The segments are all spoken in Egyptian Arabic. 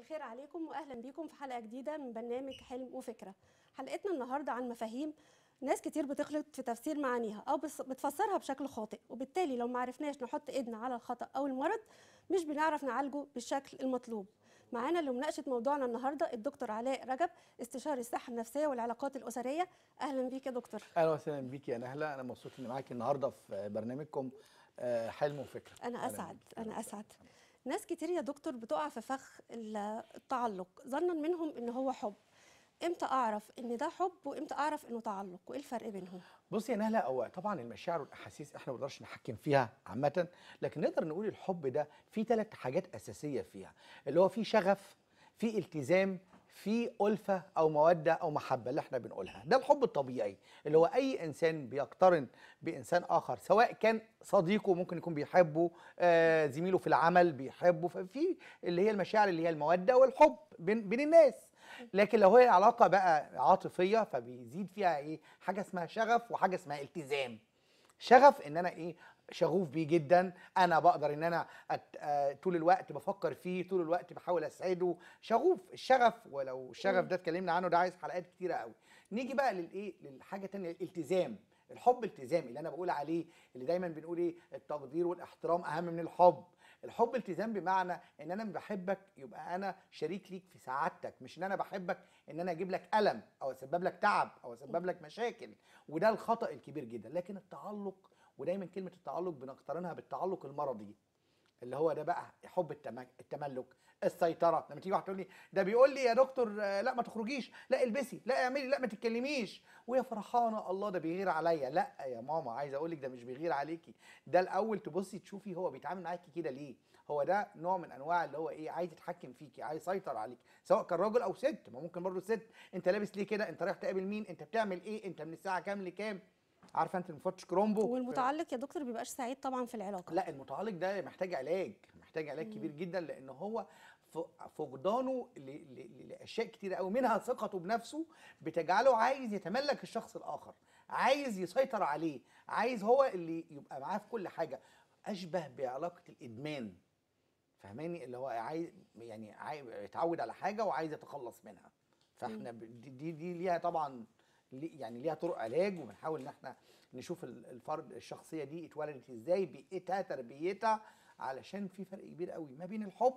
الخير عليكم واهلا بيكم في حلقه جديده من برنامج حلم وفكره حلقتنا النهارده عن مفاهيم ناس كتير بتغلط في تفسير معانيها او بس- بتفسرها بشكل خاطئ وبالتالي لو ما عرفناش نحط ايدنا على الخطا او المرض مش بنعرف نعالجه بالشكل المطلوب معانا لمناقشه موضوعنا النهارده الدكتور علاء رجب استشاري الصحه النفسيه والعلاقات الاسريه اهلا بيك يا دكتور اهلا وسهلا بيكي يا نهله انا مبسوط اني معاكي النهارده في برنامجكم آه، حلم وفكره انا أهلاً اسعد بيكي. انا اسعد ناس كتير يا دكتور بتقع في فخ ال- التعلق ظنا منهم ان هو حب امتى اعرف ان ده حب وامتى اعرف انه تعلق وايه الفرق بينهم بصي يا نهله هو طبعا المشاعر والاحاسيس احنا ما نقدرش نحكم فيها عامه لكن نقدر نقول الحب ده فيه ثلاث حاجات اساسيه فيها اللي هو فيه شغف فيه التزام في ألفة أو مودة أو محبة اللي احنا بنقولها ده الحب الطبيعي اللي هو أي إنسان بيقترن بإنسان آخر سواء كان صديقه ممكن يكون بيحبه آه زميله في العمل بيحبه ففي اللي هي المشاعر اللي هي المودة والحب بين, بين الناس لكن لو هي علاقة بقى عاطفية فبيزيد فيها إيه حاجة اسمها شغف وحاجة اسمها التزام شغف ان انا ايه شغوف بيه جدا انا بقدر ان انا أت... آه طول الوقت بفكر فيه طول الوقت بحاول اسعده شغوف الشغف ولو الشغف ده اتكلمنا عنه ده عايز حلقات كتيره قوي نيجي بقى للايه للحاجه تانية الالتزام الحب التزامي اللي انا بقول عليه اللي دايما بنقول ايه التقدير والاحترام اهم من الحب الحب التزام بمعنى ان انا بحبك يبقى انا شريك ليك في سعادتك مش ان انا بحبك ان انا اجيب لك الم او اسبب لك تعب او اسبب لك مشاكل وده الخطا الكبير جدا لكن التعلق ودايما كلمه التعلق بنقترنها بالتعلق المرضي اللي هو ده بقى حب التم- التملك السيطره لما تيجي واحد تقول لي ده بيقول لي يا دكتور آه، لا ما تخرجيش لا البسي لا اعملي لا ما تتكلميش وهي فرحانه الله ده بيغير عليا لا يا ماما عايز اقول لك ده مش بيغير عليكي ده الاول تبصي تشوفي هو بيتعامل معاكي كده ليه هو ده نوع من انواع اللي هو ايه عايز يتحكم فيكي عايز يسيطر عليك سواء كان راجل او ست ما ممكن برضه ست انت لابس ليه كده انت رايح تقابل مين انت بتعمل ايه انت من الساعه كام لكام عارفه انت المفتش كرومبو والمتعلق يا دكتور بيبقاش سعيد طبعا في العلاقه لا المتعلق ده محتاج علاج محتاج علاج كبير جدا لان هو ف- فقدانه ل- ل- لاشياء كتيره قوي منها ثقته بنفسه بتجعله عايز يتملك الشخص الاخر عايز يسيطر عليه عايز هو اللي يبقى معاه في كل حاجه اشبه بعلاقه الادمان فاهماني اللي هو عايز يعني عايز يتعود على حاجه وعايز يتخلص منها فاحنا ب- دي دي, دي ليها طبعا لي- يعني ليها طرق علاج وبنحاول ان احنا نشوف ال- الفرد الشخصيه دي اتولدت ازاي بيئتها تربيتها علشان في فرق كبير قوي ما بين الحب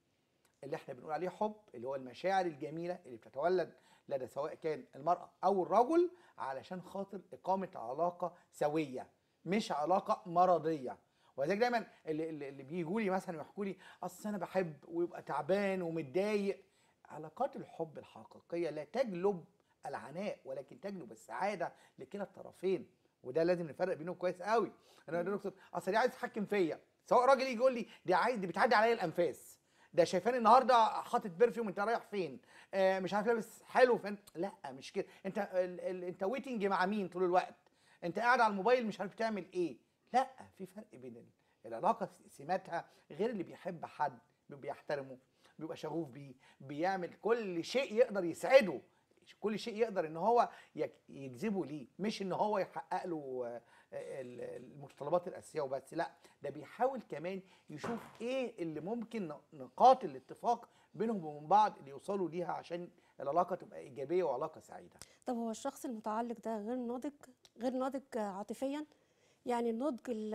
اللي احنا بنقول عليه حب اللي هو المشاعر الجميله اللي بتتولد لدى سواء كان المراه او الرجل علشان خاطر اقامه علاقه سويه مش علاقه مرضيه ولذلك دايما اللي, اللي اللي بيجوا لي مثلا ويحكوا لي اصل انا بحب ويبقى تعبان ومتضايق علاقات الحب الحقيقيه لا تجلب العناء ولكن تجلب السعاده لكلا الطرفين وده لازم نفرق بينهم كويس قوي انا يا دكتور اصل دي عايز تتحكم فيا سواء راجل يجي يقول لي دي عايز دي بتعدي عليا الانفاس ده شايفاني النهارده حاطط برفيوم انت رايح فين آه مش عارف لابس حلو فين لا مش كده انت ال... ال... انت ويتنج مع مين طول الوقت انت قاعد على الموبايل مش عارف تعمل ايه لا في فرق بين ال- العلاقه سماتها غير اللي بيحب حد بيحترمه بيبقى شغوف بيه بيعمل كل شيء يقدر يسعده كل شيء يقدر ان هو يك- يجذبه ليه مش ان هو يحقق له آه، ال- المتطلبات الاساسيه وبس لا ده بيحاول كمان يشوف ايه اللي ممكن ن- نقاط الاتفاق بينهم وبين بعض اللي يوصلوا ليها عشان العلاقه تبقى ايجابيه وعلاقه سعيده طب هو الشخص المتعلق ده غير ناضج غير ناضج عاطفيا يعني النضج ال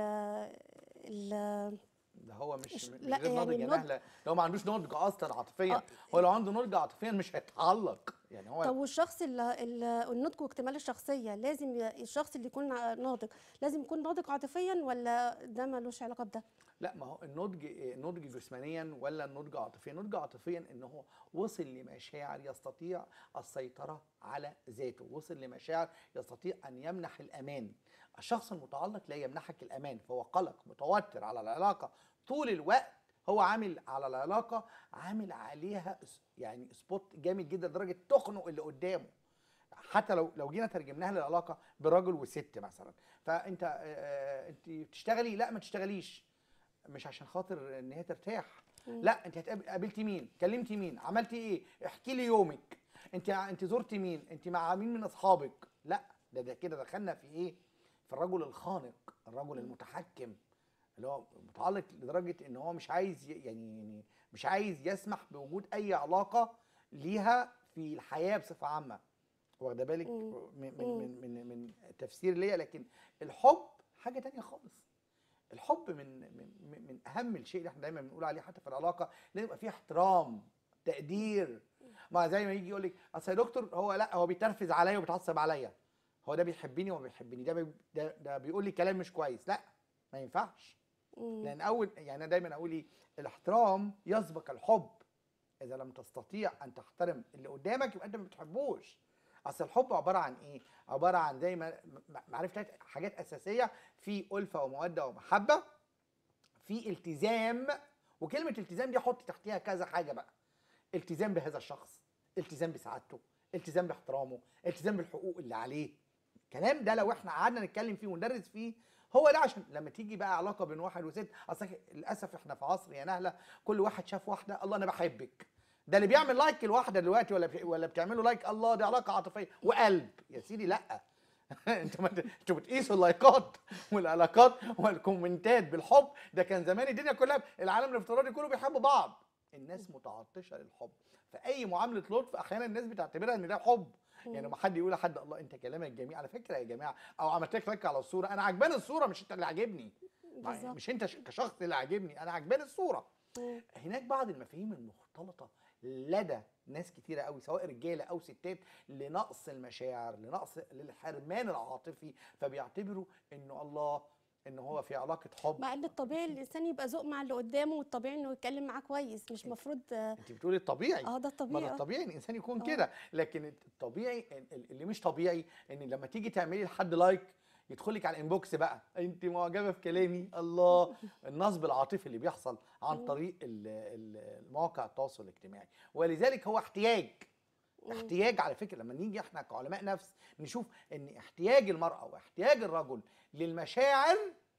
ال ده هو مش مش- مش لا، غير يعني ناضج يا النضج- نهله لو ما عندوش نضج اصلا عاطفيا آه. هو لو عنده نضج عاطفيا مش هيتعلق يعني طب هو والشخص اللي اللي- النضج واكتمال الشخصيه لازم ي- الشخص اللي يكون ع- ناضج لازم يكون ناضج عاطفيا ولا ده ملوش علاقه بده لا ما هو النضج النضج جسمانيا ولا النضج عاطفيا النضج عاطفيا ان هو وصل لمشاعر يستطيع السيطره على ذاته وصل لمشاعر يستطيع ان يمنح الامان الشخص المتعلق لا يمنحك الامان فهو قلق متوتر على العلاقه طول الوقت هو عامل على العلاقه عامل عليها اس- يعني سبوت جامد جدا لدرجه تخنق اللي قدامه حتى لو لو جينا ترجمناها للعلاقه برجل وست مثلا فانت آه، آه، انت بتشتغلي لا ما تشتغليش مش عشان خاطر ان هي ترتاح لا انت هتقابل قابلتي مين كلمتي مين عملتي ايه احكي لي يومك انت انت زرتي مين انت مع مين من اصحابك لا ده ده كده دخلنا في ايه في الرجل الخانق الرجل المتحكم اللي هو متعلق لدرجه ان هو مش عايز ي- يعني يعني مش عايز يسمح بوجود اي علاقه ليها في الحياه بصفه عامه واخده بالك مم. من مم. من من من, من تفسير ليا لكن الحب حاجه تانية خالص الحب من من من- من اهم الشيء اللي احنا دايما بنقول عليه حتى في العلاقه لازم يبقى فيه احترام تقدير ما زي ما يجي يقول لك اصل يا دكتور هو لا هو بيتنرفز عليا وبيتعصب عليا هو ده بيحبني وما بيحبني ده بي ده, ده بيقول لي كلام مش كويس لا ما ينفعش مم. لان اول يعني انا دايما اقول ايه الاحترام يسبق الحب اذا لم تستطيع ان تحترم اللي قدامك يبقى انت ما بتحبوش اصل الحب عباره عن ايه عباره عن زي ما م- معرفه حاجات اساسيه في الفه وموده ومحبه في التزام وكلمه التزام دي حط تحتيها كذا حاجه بقى التزام بهذا الشخص التزام بسعادته التزام باحترامه التزام بالحقوق اللي عليه الكلام ده لو احنا قعدنا نتكلم فيه وندرس فيه هو ده عشان لما تيجي بقى علاقه بين واحد وست اصل للاسف احنا في عصر يا نهله كل واحد شاف واحده الله انا بحبك ده اللي بيعمل لايك لواحده دلوقتي ولا بي- ولا بتعملوا لايك الله دي علاقه عاطفيه وقلب يا سيدي لا انتوا ما- انتوا بتقيسوا اللايكات والعلاقات والكومنتات بالحب ده كان زمان الدنيا كلها العالم الافتراضي كله بيحب بعض الناس متعطشه للحب فاي معامله لطف احيانا الناس بتعتبرها ان ده حب يعني لما حد يقول لحد الله انت كلامك جميل على فكره يا جماعه او عملت لك لايك على الصوره انا عجباني الصوره مش انت اللي عاجبني مع- بالظبط. مش انت ش- كشخص اللي عاجبني انا عجباني الصوره مم. هناك بعض المفاهيم المختلطه لدى ناس كتيره قوي سواء رجاله او ستات لنقص المشاعر لنقص للحرمان العاطفي فبيعتبروا انه الله ان هو في علاقه حب مع ان الطبيعي الانسان يبقى ذوق مع اللي قدامه والطبيعي انه يتكلم معاه كويس مش مفروض اه انت بتقولي الطبيعي آه، ده ما الطبيعي ده آه. الطبيعي ان الانسان يكون آه. كده لكن الطبيعي ال- ال- اللي مش طبيعي ان لما تيجي تعملي لحد لايك يدخل لك على الانبوكس بقى انت معجبه في كلامي الله النصب العاطفي اللي بيحصل عن طريق ال- ال- المواقع التواصل الاجتماعي ولذلك هو احتياج احتياج على فكره لما نيجي احنا كعلماء نفس نشوف ان احتياج المراه واحتياج الرجل للمشاعر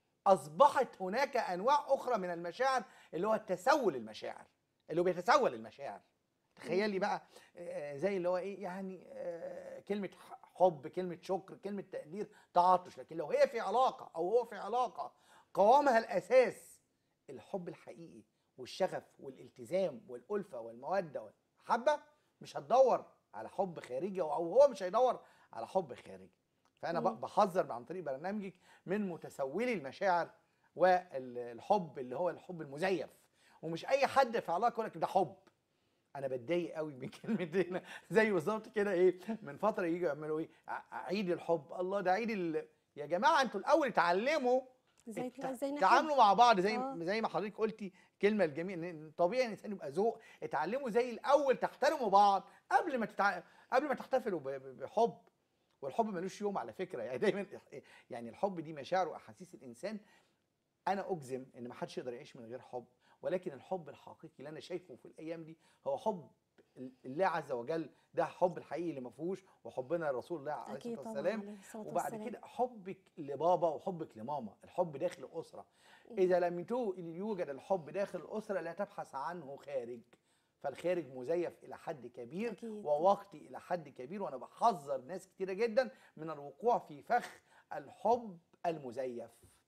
اصبحت هناك انواع اخرى من المشاعر اللي هو التسول المشاعر اللي هو بيتسول المشاعر تخيلي بقى آه، زي اللي هو ايه يعني آه، كلمه ح- حب كلمه شكر كلمه تقدير تعاطش لكن لو هي في علاقه او هو في علاقه قوامها الاساس الحب الحقيقي والشغف والالتزام والالفه والموده والمحبه مش هتدور على حب خارجي او أو هو مش هيدور على حب خارجي فانا مم. ب- بحذر عن طريق برنامجك من متسولي المشاعر والحب اللي هو الحب المزيف ومش اي حد في علاقه يقول لك ده حب انا بتضايق قوي من كلمتين زي بالظبط كده ايه من فتره يجوا يعملوا ايه ع- عيد الحب الله ده عيد ال... يا جماعه انتوا الاول اتعلموا ازاي الت- ازاي نحب تعاملوا مع بعض زي آه. زي ما حضرتك قلتي كلمه الجميل ان طبيعي ان الانسان يبقى ذوق اتعلموا زي الاول تحترموا بعض قبل ما تتع... قبل ما تحتفلوا ب... ب- بحب والحب ملوش يوم على فكره يعني دايما يعني الحب دي مشاعر واحاسيس الانسان انا اجزم ان ما حدش يقدر يعيش من غير حب ولكن الحب الحقيقي اللي انا شايفه في الايام دي هو حب الله عز وجل ده حب الحقيقي اللي ما فيهوش وحبنا لرسول الله عليه اكيد الصلاه طبعا والسلام عليه الصلاه وبعد والسلام كده حبك لبابا وحبك لماما الحب داخل الاسره اذا لم تو- يوجد الحب داخل الاسره لا تبحث عنه خارج فالخارج مزيف الى حد كبير أكيد. ووقتي الى حد كبير وانا بحذر ناس كتيره جدا من الوقوع في فخ الحب المزيف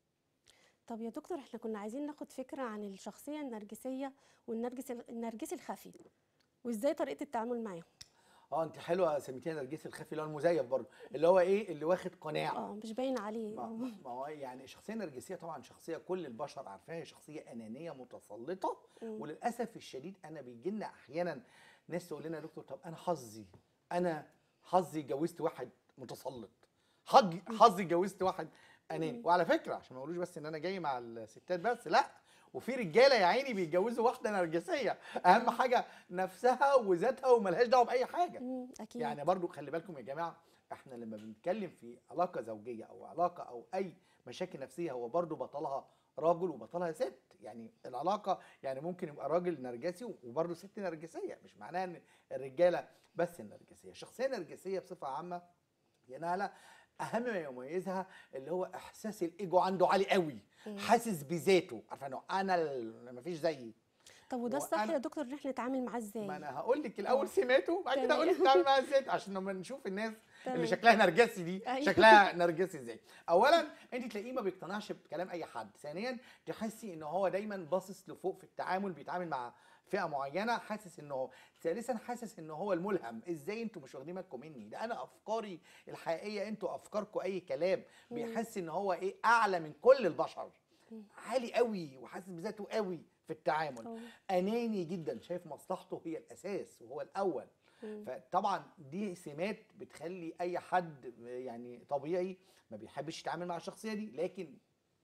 طب يا دكتور احنا كنا عايزين ناخد فكره عن الشخصيه النرجسيه والنرجس النرجسي الخفي وازاي طريقه التعامل معاهم اه انت حلوه سميتيها نرجسي الخفي اللي هو المزيف برضه اللي هو ايه اللي واخد قناع اه مش باين عليه ما آه. ما هو يعني الشخصيه النرجسيه طبعا شخصيه كل البشر عارفاها هي شخصيه انانيه متسلطه مم. وللاسف الشديد انا بيجي لنا احيانا ناس تقول لنا يا دكتور طب انا حظي انا حظي اتجوزت واحد متسلط حظي حظي اتجوزت واحد اناني وعلى فكره عشان ما يقولوش بس ان انا جاي مع الستات بس لا وفي رجاله يا عيني بيتجوزوا واحده نرجسيه اهم حاجه نفسها وذاتها وملهاش دعوه باي حاجه مم، اكيد يعني برضو خلي بالكم يا جماعه احنا لما بنتكلم في علاقه زوجيه او علاقه او اي مشاكل نفسيه هو برضو بطلها راجل وبطلها ست يعني العلاقه يعني ممكن يبقى راجل نرجسي وبرضو ست نرجسيه مش معناها ان الرجاله بس النرجسيه الشخصيه النرجسيه بصفه عامه يا نهله اهم ما يميزها اللي هو احساس الايجو عنده عالي قوي حاسس بذاته عارفه انه انا ال- مفيش زيي طب وده الصح وأنا- يا دكتور ان احنا نتعامل معاه ازاي ما انا هقول لك الاول آه. سمعته بعد كده تمام. اقول لك تعمل معاها ازاي عشان لما نشوف الناس تمام. اللي شكلها نرجسي دي أيوة. شكلها نرجسي ازاي اولا انت تلاقيه ما بيقتنعش بكلام اي حد ثانيا تحسي ان هو دايما باصص لفوق في التعامل بيتعامل مع فئه معينه حاسس ان هو ثالثا حاسس ان هو الملهم ازاي انتوا مش واخدين بالكم مني ده انا افكاري الحقيقيه انتوا افكاركم اي كلام بيحس ان هو ايه اعلى من كل البشر عالي قوي وحاسس بذاته قوي في التعامل أوه. اناني جدا شايف مصلحته هي الاساس وهو الاول فطبعا دي سمات بتخلي اي حد يعني طبيعي ما بيحبش يتعامل مع الشخصيه دي لكن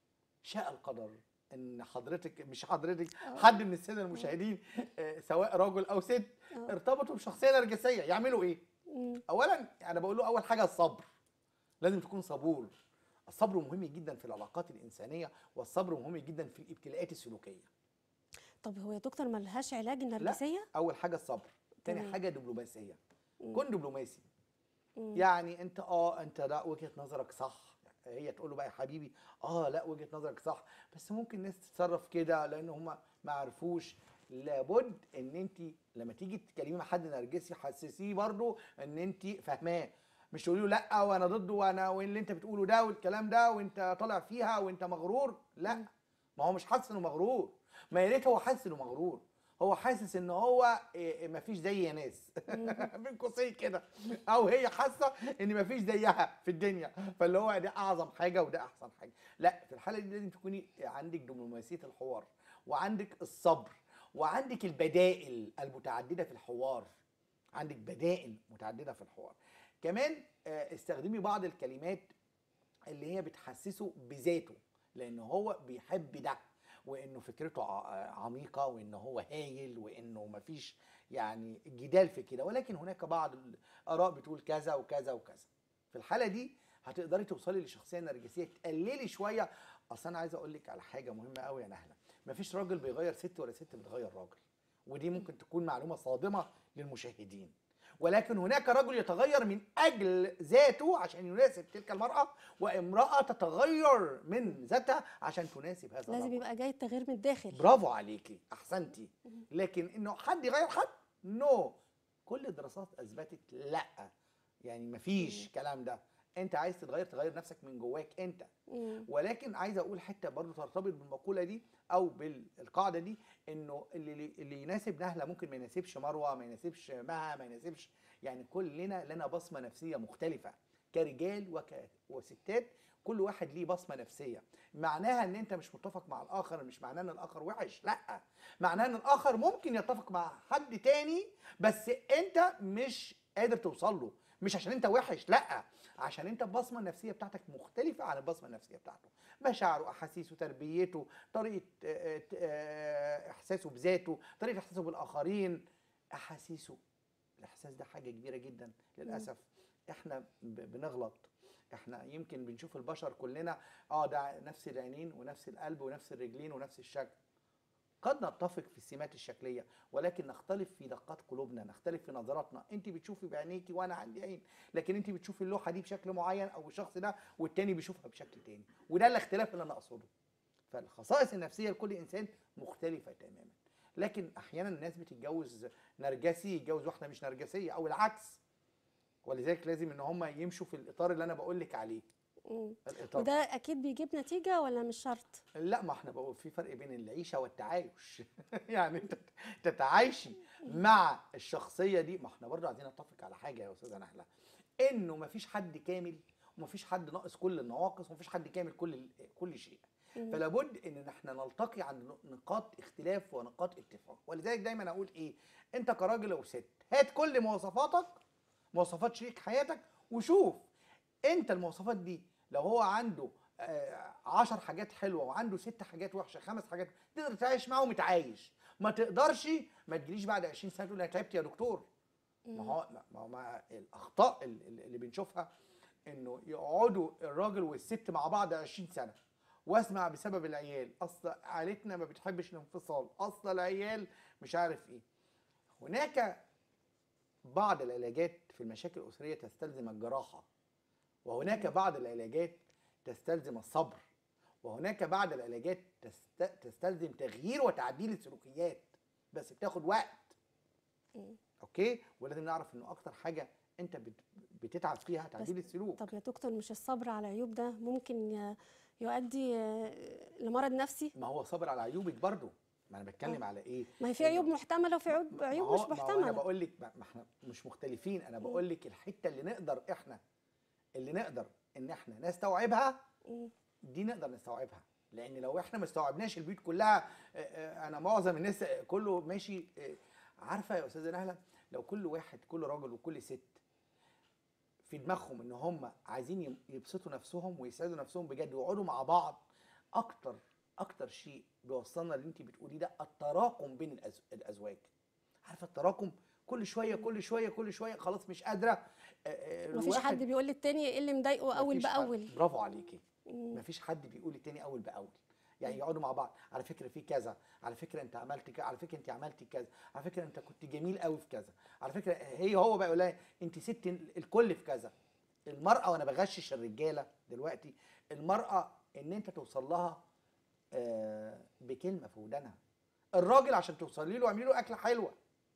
شاء القدر ان حضرتك مش حضرتك آه. حد من الساده المشاهدين آه، سواء راجل او ست آه. ارتبطوا بشخصيه نرجسيه يعملوا ايه مم. اولا انا بقول له اول حاجه الصبر لازم تكون صبور الصبر مهم جدا في العلاقات الانسانيه والصبر مهم جدا في الابتلاءات السلوكيه طب هو يا دكتور ملهاش علاج النرجسيه اول حاجه الصبر تاني تمام. حاجه دبلوماسيه مم. كن دبلوماسي مم. يعني انت اه انت لا وجهه نظرك صح هي تقول له بقى يا حبيبي اه لا وجهه نظرك صح بس ممكن الناس تتصرف كده لان هم ما عرفوش لابد ان انت لما تيجي تتكلمي مع حد نرجسي حسسيه برضو ان انت فاهماه مش تقولي له لا وانا ضده وانا واللي انت بتقوله ده والكلام ده وانت طالع فيها وانت مغرور لا ما هو مش حاسس انه مغرور ما يا ريت هو حاسس انه مغرور هو حاسس ان هو إيه، مفيش زي يا ناس بين قوسين كده او هي حاسه ان مفيش زيها في الدنيا فاللي هو ده اعظم حاجه وده احسن حاجه لا في الحاله دي لازم تكوني عندك دبلوماسيه الحوار وعندك الصبر وعندك البدائل المتعدده في الحوار عندك بدائل متعدده في الحوار كمان آه، استخدمي بعض الكلمات اللي هي بتحسسه بذاته لان هو بيحب ده وانه فكرته ع- عميقه وانه هو هايل وانه مفيش يعني جدال في كده ولكن هناك بعض الاراء بتقول كذا وكذا وكذا في الحاله دي هتقدري توصلي لشخصيه نرجسيه تقللي شويه اصل انا عايز اقول لك على حاجه مهمه قوي يا نهله مفيش راجل بيغير ست ولا ست بتغير راجل ودي ممكن تكون معلومه صادمه للمشاهدين ولكن هناك رجل يتغير من اجل ذاته عشان يناسب تلك المراه وامراه تتغير من ذاتها عشان تناسب هذا لازم الرجل يبقى جاي التغيير من الداخل برافو عليكي احسنتي لكن انه حد يغير حد نو كل الدراسات اثبتت لا يعني مفيش كلام ده انت عايز تتغير تغير نفسك من جواك انت مم. ولكن عايز اقول حته برضو ترتبط بالمقوله دي او بالقاعده دي انه اللي اللي يناسب نهله ممكن ما يناسبش مروه ما يناسبش مها ما يناسبش يعني كلنا لنا بصمه نفسيه مختلفه كرجال وك وستات كل واحد ليه بصمه نفسيه معناها ان انت مش متفق مع الاخر مش معناه ان الاخر وحش لا معناه ان الاخر ممكن يتفق مع حد تاني بس انت مش قادر توصل له مش عشان انت وحش لا عشان انت البصمه النفسيه بتاعتك مختلفه عن البصمه النفسيه بتاعته مشاعره احاسيسه تربيته طريقه آه، آه، احساسه بذاته طريقه احساسه بالاخرين احاسيسه الاحساس ده حاجه كبيره جدا للاسف احنا ب- بنغلط احنا يمكن بنشوف البشر كلنا اه ده نفس العينين ونفس القلب ونفس الرجلين ونفس الشكل قد نتفق في السمات الشكليه ولكن نختلف في دقات قلوبنا نختلف في نظراتنا انت بتشوفي بعينيكي وانا عندي عين لكن انت بتشوفي اللوحه دي بشكل معين او الشخص ده والتاني بيشوفها بشكل تاني وده الاختلاف اللي انا اقصده فالخصائص النفسيه لكل انسان مختلفه تماما لكن احيانا الناس بتتجوز نرجسي يتجوز واحده مش نرجسيه او العكس ولذلك لازم ان هم يمشوا في الاطار اللي انا بقول لك عليه مم. الاطار وده اكيد بيجيب نتيجه ولا مش شرط لا ما احنا بقول في فرق بين العيشه والتعايش يعني انت تتعايشي مع الشخصيه دي ما احنا برضه عايزين نتفق على حاجه يا استاذه نهله انه ما فيش حد كامل وما فيش حد ناقص كل النواقص وما فيش حد كامل كل كل شيء مم. فلا بد ان احنا نلتقي عند نقاط اختلاف ونقاط اتفاق ولذلك دايما اقول ايه انت كراجل او ست هات كل مواصفاتك مواصفات شريك حياتك وشوف انت المواصفات دي لو هو عنده آه، عشر حاجات حلوه وعنده ست حاجات وحشه خمس حاجات تقدر تعيش معاه ومتعايش ما تقدرش ما تجيليش بعد 20 سنه تقول انا تعبت يا دكتور ما هو ما هو ما الاخطاء ال- ال- اللي بنشوفها انه يقعدوا الراجل والست مع بعض 20 سنه واسمع بسبب العيال اصل عائلتنا ما بتحبش الانفصال اصل العيال مش عارف ايه هناك بعض العلاجات في المشاكل الاسريه تستلزم الجراحه وهناك بعض العلاجات تستلزم الصبر وهناك بعض العلاجات تست... تستلزم تغيير وتعديل السلوكيات بس بتاخد وقت مم. اوكي ولازم نعرف انه اكتر حاجه انت بت... بتتعب فيها تعديل السلوك طب يا دكتور مش الصبر على العيوب ده ممكن ي- يؤدي آه، لمرض نفسي ما هو صابر على عيوبك برضو ما انا بتكلم آه. على ايه ما هي في إنه- عيوب محتمله وفي عيوب ما عيوب هو- مش ما هو انا محتمله بقول لك ما ما احنا مش مختلفين انا بقول لك الحته اللي نقدر احنا اللي نقدر ان احنا نستوعبها مم. دي نقدر نستوعبها لان لو احنا ما استوعبناش البيوت كلها آه، آه، انا معظم الناس آه، كله ماشي آه، عارفه يا استاذه نهله لو كل واحد كل راجل وكل ست في دماغهم ان هم عايزين يم- يبسطوا نفسهم ويسعدوا نفسهم بجد ويقعدوا مع بعض اكتر اكتر شيء بيوصلنا اللي انت بتقوليه ده التراكم بين الأز... الازواج عارفه التراكم كل شويه كل شويه كل شويه خلاص مش قادره آه، آه، مفيش الواحد- حد بيقول للتاني ايه اللي مضايقه اول مفيش حد- باول برافو عليكي مم. مفيش حد بيقول التاني اول باول يعني يقعدوا مع بعض على فكره في كذا على فكره انت عملت كذا على فكره انت عملتي كذا على فكره انت كنت جميل قوي في كذا على فكره هي هو بقى يقول لها انت ست الكل في كذا المراه وانا بغشش الرجاله دلوقتي المراه ان انت توصل لها آه، بكلمه في ودانها الراجل عشان توصلي له اعملي له اكله حلوه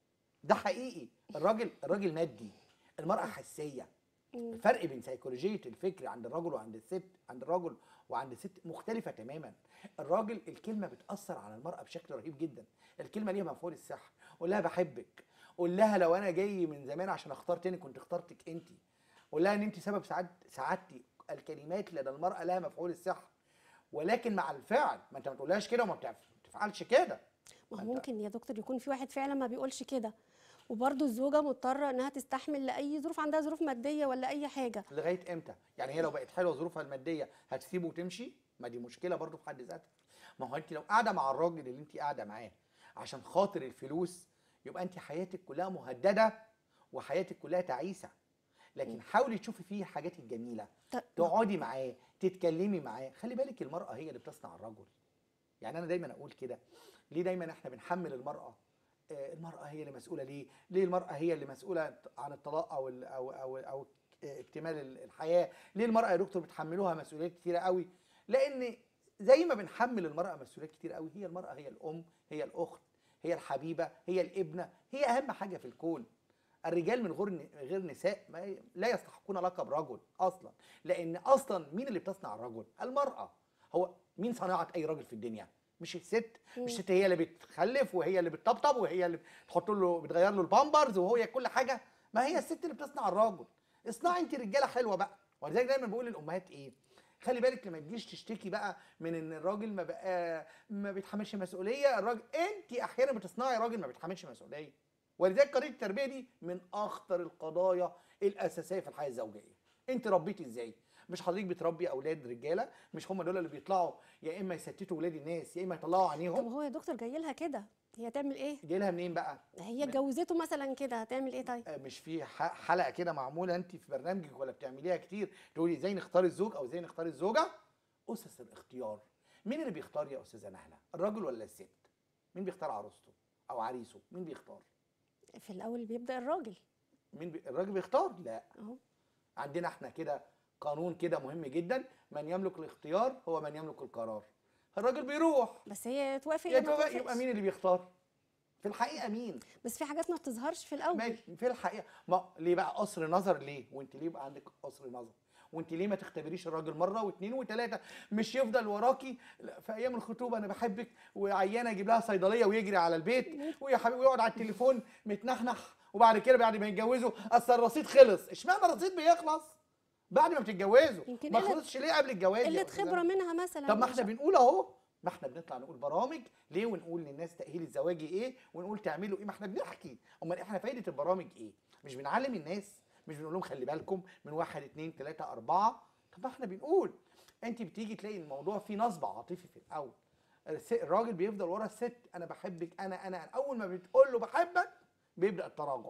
ده حقيقي الراجل الراجل مادي المراه حسيه مم. الفرق بين سيكولوجيه الفكر عند الرجل وعند الست عند الرجل وعند الست مختلفه تماما الراجل الكلمه بتاثر على المراه بشكل رهيب جدا الكلمه ليها مفعول السحر قول لها بحبك قول لها لو انا جاي من زمان عشان اختار تاني كنت اخترتك انت قول لها ان انت سبب سعاد سعادتي الكلمات لدى المراه لها مفعول السحر ولكن مع الفعل ما انت ما تقولهاش كده وما بتعرف- ما بتفعلش كده ما هو أنت- ممكن يا دكتور يكون في واحد فعلا ما بيقولش كده وبرضه الزوجه مضطره انها تستحمل لاي ظروف عندها ظروف ماديه ولا اي حاجه لغايه امتى؟ يعني هي لو بقت حلوه ظروفها الماديه هتسيبه وتمشي؟ ما دي مشكله برضو في حد ذاتها. ما هو انت لو قاعده مع الراجل اللي انت قاعده معاه عشان خاطر الفلوس يبقى انت حياتك كلها مهدده وحياتك كلها تعيسه. لكن حاولي تشوفي فيه الحاجات الجميله، ط- تقعدي معاه، تتكلمي معاه، خلي بالك المراه هي اللي بتصنع الرجل. يعني انا دايما اقول كده، ليه دايما احنا بنحمل المراه آه، المرأة هي اللي مسؤولة ليه؟ ليه المرأة هي اللي مسؤولة عن الطلاق أو ال أو أو أو اكتمال ال- الحياة؟ ليه المرأة يا دكتور بتحملوها مسؤوليات كتيرة قوي؟ لأن زي ما بنحمل المرأة مسؤوليات كتيرة قوي هي المرأة هي الأم، هي الأخت، هي الحبيبة، هي الابنة، هي أهم حاجة في الكون. الرجال من غير غير نساء ما ي- لا يستحقون لقب رجل أصلا، لأن أصلا مين اللي بتصنع الرجل؟ المرأة. هو مين صناعة أي راجل في الدنيا؟ مش الست مم. مش الست هي اللي بتخلف وهي اللي بتطبطب وهي اللي بتحط له بتغير له البامبرز وهي كل حاجه ما هي الست اللي بتصنع الراجل اصنعي انت رجاله حلوه بقى ولذلك دايما بقول للامهات ايه خلي بالك لما تجيش تشتكي بقى من ان الراجل ما بقى ما بيتحملش مسؤوليه الراجل انت احيانا بتصنعي راجل ما بيتحملش مسؤوليه ولذلك قضيه التربيه دي من اخطر القضايا الاساسيه في الحياه الزوجيه انت ربيتي ازاي مش حضرتك بتربي اولاد رجاله مش هم دول اللي بيطلعوا يا اما يستتوا ولاد الناس يا اما يطلعوا طب عينيهم هو يا دكتور جاي لها كده هي تعمل ايه جاي لها منين بقى هي من- اتجوزته مثلا كده هتعمل ايه طيب آه، مش في ح- حلقه كده معموله انت في برنامجك ولا بتعمليها كتير تقولي ازاي نختار الزوج او ازاي نختار الزوجه اسس الاختيار مين اللي بيختار يا استاذه نهله الراجل ولا الست مين بيختار عروسته او عريسه مين بيختار في الاول بيبدا الراجل مين بي... الراجل بيختار لا اهو عندنا احنا كده قانون كده مهم جدا من يملك الاختيار هو من يملك القرار الراجل بيروح بس هي توافق يا ما يبقى, توافقش. يبقى مين اللي بيختار في الحقيقه مين بس في حاجات ما بتظهرش في الاول ماشي في الحقيقه ما ليه بقى قصر نظر ليه وانت ليه بقى عندك قصر نظر وانت ليه ما تختبريش الراجل مره واثنين وثلاثه مش يفضل وراكي لا، في ايام الخطوبه انا بحبك وعيانه اجيب لها صيدليه ويجري على البيت ويا حبيبي ويقعد على التليفون متنحنح وبعد كده بعد ما يتجوزوا اصل الرصيد خلص اشمعنى الرصيد بيخلص بعد ما بتتجوزوا يمكن ما قلة- خلصش ليه قبل الجواز يا قله أستاذة؟ خبره منها مثلا طب ما مش- احنا بنقول اهو ما احنا بنطلع نقول برامج ليه ونقول للناس تاهيل الزواجي ايه ونقول تعملوا ايه ما احنا بنحكي امال احنا فايده البرامج ايه مش بنعلم الناس مش بنقول لهم خلي بالكم من واحد اتنين تلاته اربعه طب ما احنا بنقول انت بتيجي تلاقي الموضوع فيه نصب عاطفي في الاول الس- الراجل بيفضل ورا الست انا بحبك انا انا أنا. اول ما بتقول له بحبك بيبدا التراجع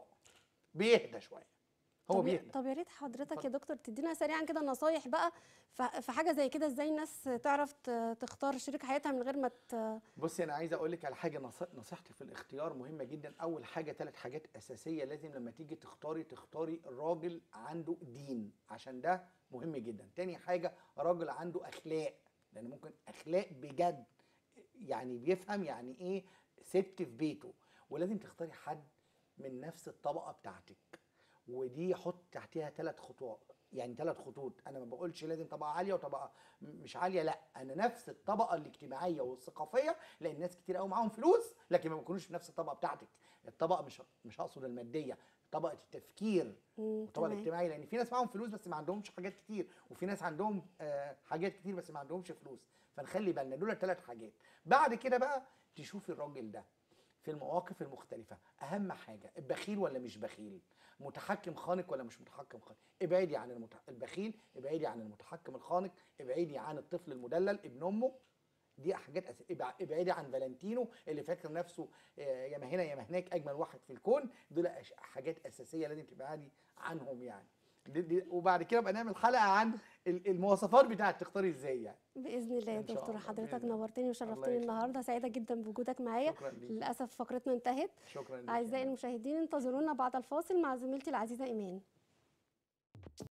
بيهدى شويه هو طب يا- بيهدى طب يا ريت حضرتك يا اتفضل. دكتور تدينا سريعا كده نصايح بقى ف- في حاجه زي كده ازاي الناس تعرف ت- تختار شريك حياتها من غير ما ت... بصي انا عايز اقول لك على حاجه نص- نصيحتي في الاختيار مهمه جدا اول حاجه ثلاث حاجات اساسيه لازم لما تيجي تختاري تختاري راجل عنده دين عشان ده مهم جدا تاني حاجه راجل عنده اخلاق لان ممكن اخلاق بجد يعني بيفهم يعني ايه ست في بيته ولازم تختاري حد من نفس الطبقه بتاعتك ودي حط تحتها ثلاث خطوات يعني ثلاث خطوط انا ما بقولش لازم طبقه عاليه وطبقه م- مش عاليه لا انا نفس الطبقه الاجتماعيه والثقافيه لان ناس كتير قوي معاهم فلوس لكن ما بيكونوش في نفس الطبقه بتاعتك الطبقه مش مش هقصد الماديه طبقه التفكير مم، والطبقه تمام. الاجتماعيه لان في ناس معاهم فلوس بس ما عندهمش حاجات كتير وفي ناس عندهم آه حاجات كتير بس ما عندهمش فلوس فنخلي بالنا دول ثلاث حاجات بعد كده بقى تشوفي الراجل ده في المواقف المختلفة أهم حاجة بخيل ولا مش بخيل متحكم خانق ولا مش متحكم خانق ابعدي عن المتح... البخيل ابعدي عن المتحكم الخانق ابعدي عن الطفل المدلل ابن أمه دي حاجات أس... ابع- ابعدي عن فالنتينو اللي فاكر نفسه آه، يا ما هنا يا ما هناك اجمل واحد في الكون دول أش... حاجات اساسيه لازم تبعدي عنهم يعني دي دي وبعد كده بقى نعمل حلقه عن ال- المواصفات بتاعت تختاري ازاي يعني باذن الله يا إن شاء دكتور الله، حضرتك بإذن الله. نورتني الله وشرفتني يخليك. النهارده سعيده جدا بوجودك معايا شكرا ليك للاسف فقرتنا انتهت شكرا ليك اعزائي المشاهدين انتظرونا بعد الفاصل مع زميلتي العزيزه ايمان